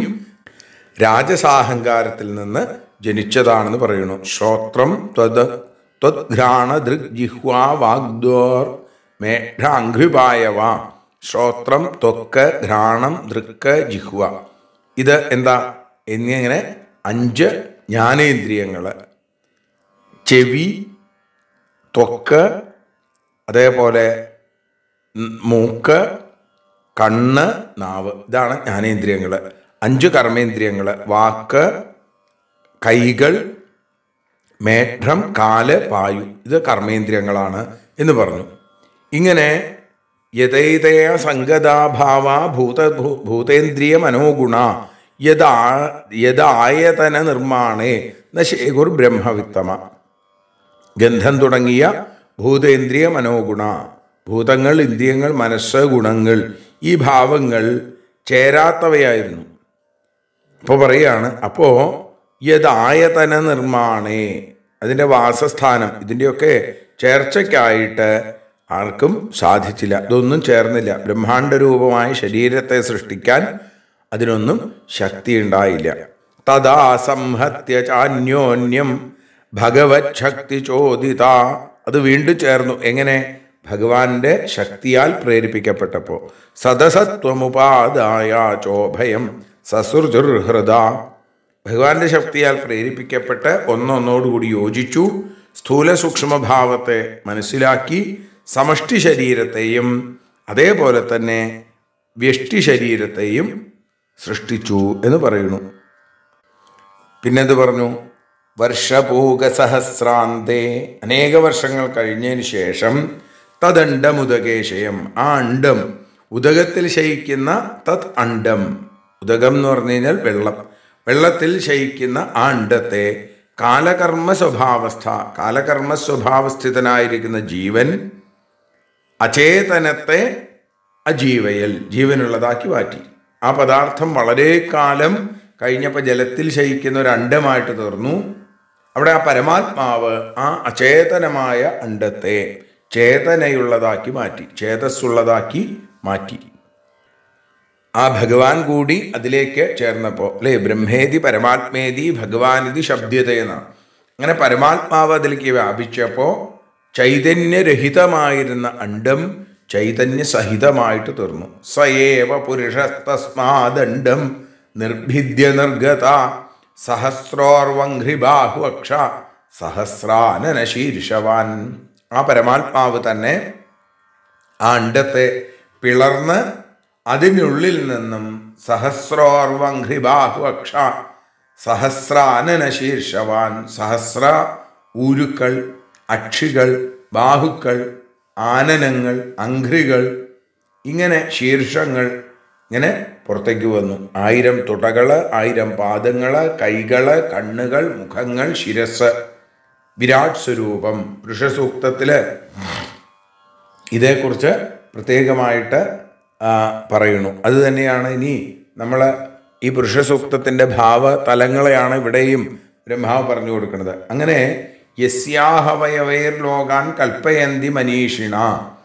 രാജസാഹങ്കാരത്തിൽ നിന്ന് ജനിച്ചതാണെന്ന് പറയുന്നു ശ്രോത്രം ത്വത് ത്വദ്ഘ്രാണ ദൃഗ് ജിഹ്വാ വാഗ്ദോർ മേഘാഘ്രിപായവ ശ്രോത്രം ത്വക്ക് ഘ്രാണം ദൃക്ക് ജിഹ്വ ഇത് എന്താ എന്നിങ്ങനെ അഞ്ച് ജ്ഞാനേന്ദ്രിയങ്ങൾ ചെവി ത്വക്ക് അതേപോലെ ഉം, മൂക്ക് കണ്ണ് നാവ് ഇതാണ് ജ്ഞാനേന്ദ്രിയങ്ങൾ അഞ്ച് കർമ്മേന്ദ്രിയങ്ങൾ വാക്ക് കൈകൾ മേഘം കാല് പായു ഇത് കർമ്മേന്ദ്രിയങ്ങളാണ് എന്ന് പറഞ്ഞു ഇങ്ങനെ യഥൈതയ സംഗതാഭാവ ഭൂത ഭൂ- ഭൂതേന്ദ്രിയ മനോഗുണ യഥാ യഥായതന നിർമ്മാണേ നശേകുർ ബ്രഹ്മവിത്തമ ഗന്ധം തുടങ്ങിയ ഭൂതേന്ദ്രിയ മനോഗുണ ഭൂതങ്ങൾ ഇന്ദ്രിയങ്ങൾ മനസ്സ് ഗുണങ്ങൾ ഈ ഭാവങ്ങൾ ചേരാത്തവയായിരുന്നു അപ്പോൾ പറയാണ് അപ്പോ യഥായതന നിർമ്മാണേ അതിൻ്റെ വാസസ്ഥാനം ഇതിൻ്റെയൊക്കെ ചേർച്ചയ്ക്കായിട്ട് ആർക്കും സാധിച്ചില്ല ഇതൊന്നും ചേർന്നില്ല ബ്രഹ്മാണ്ട രൂപമായ ശരീരത്തെ സൃഷ്ടിക്കാൻ അതിനൊന്നും ശക്തി ഉണ്ടായില്ല തഥാ സംഹത്യ ചാന്യോന്യം ഭഗവത് ശക്തി ചോദിത അത് വീണ്ടും ചേർന്നു എങ്ങനെ ഭഗവാന്റെ ശക്തിയാൽ പ്രേരിപ്പിക്കപ്പെട്ടപ്പോൾ സദസത്വമുപാദായ ചോഭയം സസുർജുർഹൃദ ഭഗവാന്റെ ശക്തിയാൽ പ്രേരിപ്പിക്കപ്പെട്ട് ഒന്നൊന്നോടുകൂടി യോജിച്ചു സ്ഥൂല സൂക്ഷ്മഭാവത്തെ മനസ്സിലാക്കി സമഷ്ടി ശരീരത്തെയും അതേപോലെ തന്നെ വ്യഷ്ടി ശരീരത്തെയും സൃഷ്ടിച്ചു എന്ന് പറയുന്നു പിന്നെന്ത് പറഞ്ഞു വർഷപൂകസഹസ്രാന്തേ അനേക വർഷങ്ങൾ കഴിഞ്ഞതിന് ശേഷം തദണ്ഡമുദകേശയം ആ അണ്ഡം ഉദകത്തിൽ ശയിക്കുന്ന തത് അണ്ഡം ഉദകം എന്ന് പറഞ്ഞു കഴിഞ്ഞാൽ വെള്ളം വെള്ളത്തിൽ ശയിക്കുന്ന ആ അണ്ഡത്തെ കാലകർമ്മ സ്വഭാവസ്ഥ കാലകർമ്മ സ്വഭാവസ്ഥിതനായിരിക്കുന്ന ജീവൻ അചേതനത്തെ അജീവയൽ ജീവനുള്ളതാക്കി മാറ്റി ആ പദാർത്ഥം വളരെ കാലം കഴിഞ്ഞപ്പോൾ ജലത്തിൽ ശയിക്കുന്ന ഒരു അണ്ഡമായിട്ട് തീർന്നു അവിടെ ആ പരമാത്മാവ് ആ അചേതനമായ അണ്ഡത്തെ ചേതനയുള്ളതാക്കി മാറ്റി ചേതസ്സുള്ളതാക്കി മാറ്റി ആ ഭഗവാൻ കൂടി അതിലേക്ക് ചേർന്നപ്പോൾ അല്ലേ ബ്രഹ്മേതി പരമാത്മേതി ഭഗവാനിതി ശബ്ദതയെന്നാണ് അങ്ങനെ പരമാത്മാവ് അതിലേക്ക് വ്യാപിച്ചപ്പോൾ ചൈതന്യരഹിതമായിരുന്ന അണ്ഡം ചൈതന്യസഹിതമായിട്ട് തീർന്നു സയേവ പുരുഷസ്തസ്മാദണ്ഡം നിർഭിദ്യ നിർഗത സഹസ്രോർവഘ്രിബാഹു അക്ഷ സഹസ്രാനന ശീർഷവാൻ ആ പരമാത്മാവ് തന്നെ ആ അണ്ഡത്തെ പിളർന്ന് അതിനുള്ളിൽ നിന്നും സഹസ്രോർവഘ്രിബാഹു അക്ഷ സഹസ്രാനന ശീർഷവാൻ സഹസ്ര ഊരുക്കൾ അക്ഷികൾ ബാഹുക്കൾ ആനനങ്ങൾ അഘ്രികൾ ഇങ്ങനെ ശീർഷങ്ങൾ ഇങ്ങനെ പുറത്തേക്ക് വന്നു ആയിരം തുടകള് ആയിരം പാദങ്ങള് കൈകള് കണ്ണുകൾ മുഖങ്ങൾ ശിരസ് വിരാട് സ്വരൂപം പുരുഷസൂക്തത്തില് ഇതേക്കുറിച്ച് പ്രത്യേകമായിട്ട് ആ, പറയുന്നു അത് തന്നെയാണ് ഇനി നമ്മൾ ഈ പുരുഷസൂക്തത്തിൻ്റെ ഭാവ തലങ്ങളെയാണ് ഇവിടെയും ബ്രഹ്മാവ് പറഞ്ഞു കൊടുക്കുന്നത് അങ്ങനെ യസ്യാഹവയവൈർ ലോകാൻ കൽപ്പയന്തി മനീഷിണ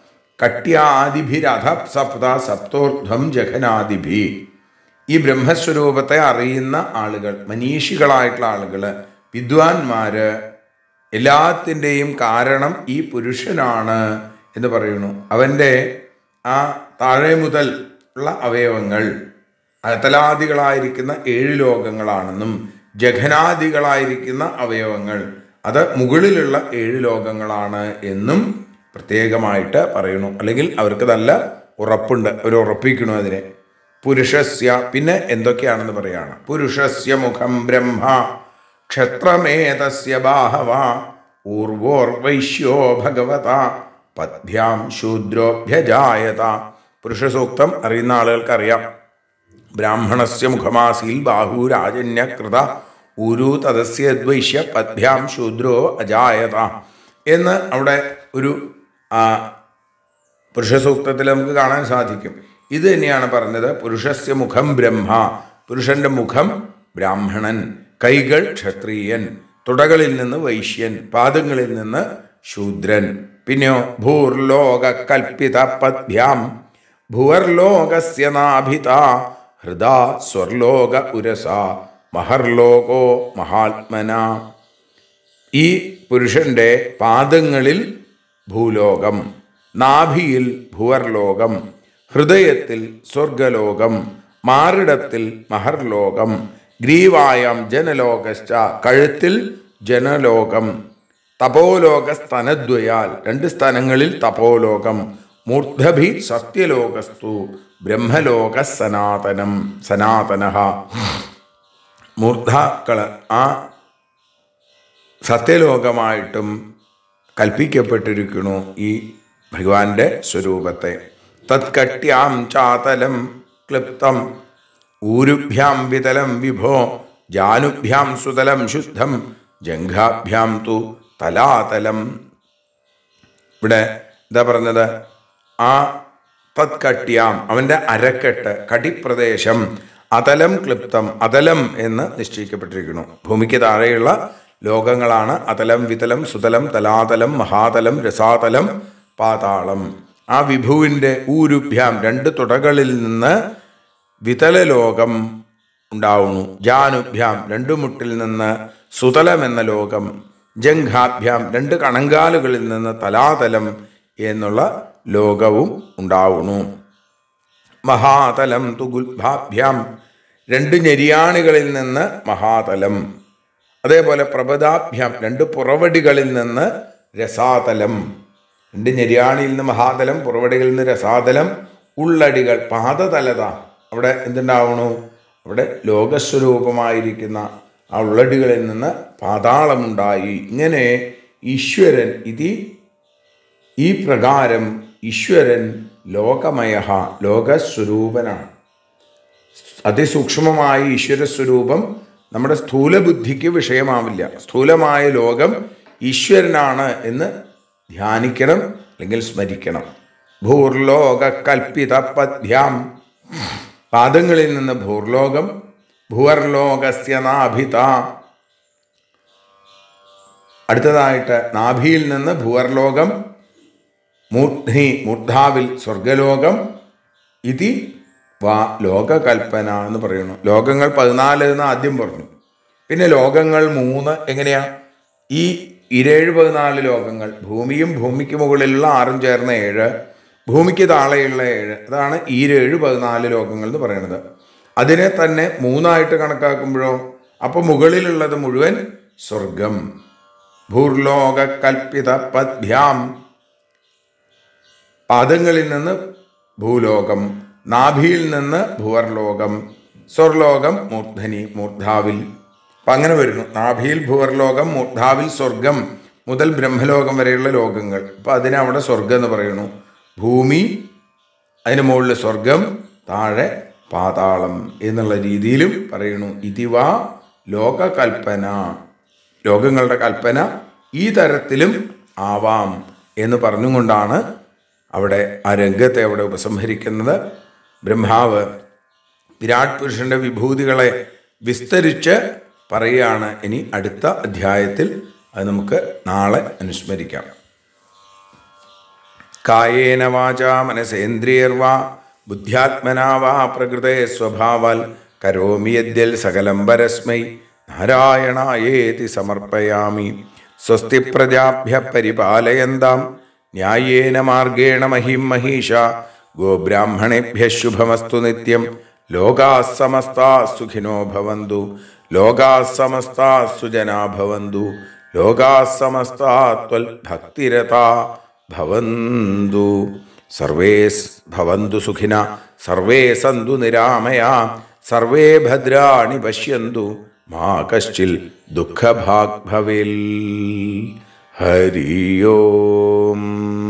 കട്യാദിഭിരഥ സപ്ത സപ്തോർധ്വം ജഘനാദിഭി ഈ ബ്രഹ്മസ്വരൂപത്തെ അറിയുന്ന ആളുകൾ മനീഷികളായിട്ടുള്ള ആളുകൾ വിദ്വാൻമാര് എല്ലാത്തിൻ്റെയും കാരണം ഈ പുരുഷനാണ് എന്ന് പറയുന്നു അവൻ്റെ ആ താഴെ മുതൽ ഉള്ള അവയവങ്ങൾ അതലാദികളായിരിക്കുന്ന ഏഴ് ലോകങ്ങളാണെന്നും ജഘനാദികളായിരിക്കുന്ന അവയവങ്ങൾ അത് മുകളിലുള്ള ഏഴ് ലോകങ്ങളാണ് എന്നും പ്രത്യേകമായിട്ട് പറയുന്നു അല്ലെങ്കിൽ അവർക്ക് നല്ല ഉറപ്പുണ്ട് അവർ ഉറപ്പിക്കണു അതിനെ പുരുഷസ്യ പിന്നെ എന്തൊക്കെയാണെന്ന് പറയാണ് പുരുഷസ്യ മുഖം ബ്രഹ്മ ക്ഷത്രമേതസ്യ ബാഹവ ഊർവോർവൈശ്യോ ഭഗവത പദ്ഭ്യാം ശൂദ്രോഭ്യജായത പുരുഷസൂക്തം അറിയുന്ന ആളുകൾക്ക് അറിയാം ബ്രാഹ്മണസ്യ മുഖമാസീൽ ബാഹുരാജന്യകൃത ഊരു തദസ്യദ്വൈശ്യ പദ്ഭ്യാം ശൂദ്രോ അജായത എന്ന് അവിടെ ഒരു ആ, പുരുഷസൂക്തത്തിൽ നമുക്ക് കാണാൻ സാധിക്കും ഇത് തന്നെയാണ് പറഞ്ഞത് പുരുഷസ്യ മുഖം ബ്രഹ്മ പുരുഷന്റെ മുഖം ബ്രാഹ്മണൻ കൈകൾ ക്ഷത്രിയൻ തുടകളിൽ നിന്ന് വൈശ്യൻ പാദങ്ങളിൽ നിന്ന് ശൂദ്രൻ പിന്നെയോ ഭൂർലോക കൽപ്പിത പദ്ഭ്യാം ഭുവർലോകസ്യ നാഭിത ഹൃദാ സ്വർലോക ഉരസ മഹർലോകോ മഹാത്മന ഈ പുരുഷന്റെ പാദങ്ങളിൽ ഭൂലോകം നാഭിയിൽ ഭുവർലോകം ഹൃദയത്തിൽ സ്വർഗലോകം മാറിടത്തിൽ മഹർലോകം ഗ്രീവായം ജനലോകശ്ച കഴുത്തിൽ ജനലോകം തപോലോക സ്തനദ്വയാൽ രണ്ട് സ്ഥലങ്ങളിൽ തപോലോകം മൂർധഭി സത്യലോകസ്തു ബ്രഹ്മലോക സനാതനം സനാതന മൂർധാക്കള് ആ സത്യലോകമായിട്ടും കൽപ്പിക്കപ്പെട്ടിരിക്കുന്നു ഈ ഭഗവാന്റെ സ്വരൂപത്തെ തത്കട്യാം ചാതലം ക്ലിപ്തം ഊരുഭ്യാം വിതലം വിഭോ ജാനുഭ്യാം സുതലം ശുദ്ധം ജംഘാഭ്യാം തു തലാതലം ഇവിടെ എന്താ പറഞ്ഞത് ആ തത്കട്യാം അവൻ്റെ അരക്കെട്ട് കടിപ്രദേശം അതലം ക്ലിപ്തം അതലം എന്ന് നിശ്ചയിക്കപ്പെട്ടിരിക്കുന്നു ഭൂമിക്ക് താഴെയുള്ള ലോകങ്ങളാണ് അതലം വിതലം സുതലം തലാതലം മഹാതലം രസാതലം പാതാളം ആ വിഭുവിൻ്റെ ഊരുഭ്യാം രണ്ട് തുടകളിൽ നിന്ന് വിതലലോകം ഉണ്ടാവുന്നു ജാനുഭ്യാം രണ്ടു മുട്ടിൽ നിന്ന് സുതലം എന്ന ലോകം ജംഘാഭ്യാം രണ്ട് കണങ്കാലുകളിൽ നിന്ന് തലാതലം എന്നുള്ള ലോകവും ഉണ്ടാവുന്നു മഹാതലം തുഗുൽഭാഭ്യാം രണ്ട് ഞെരിയാണികളിൽ നിന്ന് മഹാതലം അതേപോലെ പ്രബദാഭ്യാം രണ്ട് പുറവടികളിൽ നിന്ന് രസാതലം രണ്ട് ഞെരിയാണിയിൽ നിന്ന് മഹാതലം പുറവടികളിൽ നിന്ന് രസാതലം ഉള്ളടികൾ പാദതലത അവിടെ എന്തുണ്ടാവണു അവിടെ ലോകസ്വരൂപമായിരിക്കുന്ന ആ ഉള്ളടികളിൽ നിന്ന് പാതാളമുണ്ടായി ഇങ്ങനെ ഈശ്വരൻ ഇതി ഈ പ്രകാരം ഈശ്വരൻ ലോകമയ ലോകസ്വരൂപനാണ് അതിസൂക്ഷ്മമായ ഈശ്വര സ്വരൂപം നമ്മുടെ സ്ഥൂല ബുദ്ധിക്ക് വിഷയമാവില്ല സ്ഥൂലമായ ലോകം ഈശ്വരനാണ് എന്ന് ധ്യാനിക്കണം അല്ലെങ്കിൽ സ്മരിക്കണം ഭൂർലോക കൽപ്പിത പദ്ഭ്യാം പാദങ്ങളിൽ നിന്ന് ഭൂർലോകം ഭുവർലോകസ്യ നാഭിത അടുത്തതായിട്ട് നാഭിയിൽ നിന്ന് ഭുവർലോകം മൂർധി മൂർധാവിൽ സ്വർഗലോകം ഇതി വാ ലോകകൽപ്പന എന്ന് പറയുന്നു ലോകങ്ങൾ പതിനാല് എന്ന് ആദ്യം പറഞ്ഞു പിന്നെ ലോകങ്ങൾ മൂന്ന് എങ്ങനെയാ ഈ ഇരേഴ് പതിനാല് ലോകങ്ങൾ ഭൂമിയും ഭൂമിക്ക് മുകളിലുള്ള ആറും ചേർന്ന ഏഴ് ഭൂമിക്ക് താഴെയുള്ള ഏഴ് അതാണ് ഈരേഴ് പതിനാല് ലോകങ്ങൾ എന്ന് പറയുന്നത് അതിനെ തന്നെ മൂന്നായിട്ട് കണക്കാക്കുമ്പോഴോ അപ്പോൾ മുകളിലുള്ളത് മുഴുവൻ സ്വർഗം ഭൂർലോക കൽപ്പിത പദ്ഭ്യാം പാദങ്ങളിൽ നിന്ന് ഭൂലോകം നാഭിയിൽ നിന്ന് ഭുവർലോകം സ്വർലോകം മൂർധനി മൂർധാവിൽ അപ്പം അങ്ങനെ വരുന്നു നാഭിയിൽ ഭുവർലോകം മൂർധാവിൽ സ്വർഗം മുതൽ ബ്രഹ്മലോകം വരെയുള്ള ലോകങ്ങൾ അപ്പം അതിനെ അവിടെ സ്വർഗം എന്ന് പറയുന്നു ഭൂമി അതിന് മുകളിൽ സ്വർഗം താഴെ പാതാളം എന്നുള്ള രീതിയിലും പറയുന്നു ഇതിവാ ലോകകൽപ്പന ലോകങ്ങളുടെ കൽപ്പന ഈ തരത്തിലും ആവാം എന്ന് പറഞ്ഞുകൊണ്ടാണ് അവിടെ ആ രംഗത്തെ അവിടെ ഉപസംഹരിക്കുന്നത് ബ്രഹ്മാവ് വിരാട് പുരുഷന്റെ വിഭൂതികളെ വിസ്തരിച്ച് പറയുകയാണ് ഇനി അടുത്ത അധ്യായത്തിൽ അത് നമുക്ക് നാളെ അനുസ്മരിക്കാം കായേന വാച മനസേന്ദ്രിയർവാ ബുദ്ധ്യാത്മനാ വാ പ്രകൃതേ സ്വഭാവാൽ കരോമി യദ്യൽ സകലം പരസ്മൈ നാരായണായേതി സമർപ്പയാമി സ്വസ്തി പ്രജാഭ്യ പരിപാലയന്താം ന്യായേന മാർഗേണ മഹിം മഹീഷ ഗോബ്രാഹ്മണേഭ്യ ശുഭമസ്തു നിത്യം ലോകാ സമസ്താ സുഖിനോ ഭവന്തു ലോകാ സമസ്താ സുജനാ ഭവന്തു ലോകാ സമസ്താ ത്വൽ ഭക്തിരതാ ഭവന്തു സർവേ സ് ഭവന്തു സുഖിന സർവേ സന്തു നിരാമയാ സർവേ ഭദ്രാണി പശ്യന്തു മാ കശ്ചിൽ ദുഃഖഭാഗ് ഭവേൽ ഹരി ഓം